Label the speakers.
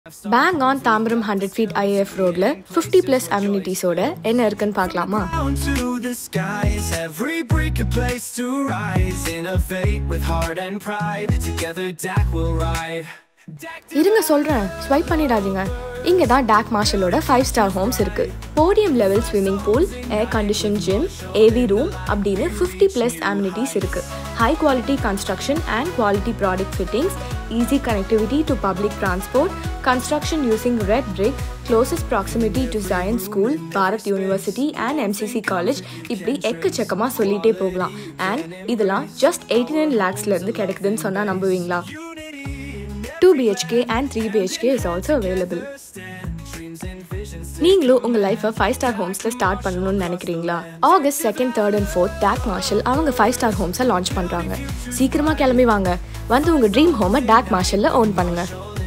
Speaker 1: Bang on Tambaram hundred feet IAF ரோட்ல fifty plus அம்யூனிட்டிஸோட என்ன இருக்குன்னு பார்க்கலாமா
Speaker 2: Down to the skies, every brick a place to rise. Innovate with heart and pride. Together, DAC will ride. DAC
Speaker 1: இருங்க சொல்றேன் swipe பண்ணிடாதீங்க இங்க தான் டாக் மார்ஷலோட ஃபைவ் ஸ்டார் ஹோம்ஸ் இருக்கு podium level swimming pool air condition gym AV room அப்படின்னு fifty plus amenities இருக்கு high quality construction and quality product fittings easy connectivity to public transport construction using red brick closest proximity to science school Bharat university and MCC college இப்படி எக்கச்சக்கமாக சொல்லிட்டே போகலாம் and இதெல்லாம் just eighty nine லேக்ஸ்லேருந்து கிடைக்குதுன்னு சொன்னால் நம்புவீங்களா two BHK and three BHK is also available நீங்களும் உங்க லைஃபை ஃபைவ் ஸ்டார் ஹோம்ஸ்ல ஸ்டார்ட் பண்ணணும்னு நினைக்கிறீங்களா August second third and fourth Doc Marshal அவங்க ஃபைவ் ஸ்டார் ஹோம்ஸை லான்ச் பண்றாங்க சீக்கிரமா கிளம்பி வாங்க வந்து உங்க ட்ரீம் ஹோமை டாக் மார்ஷல்ல ஓன் பண்ணுங்க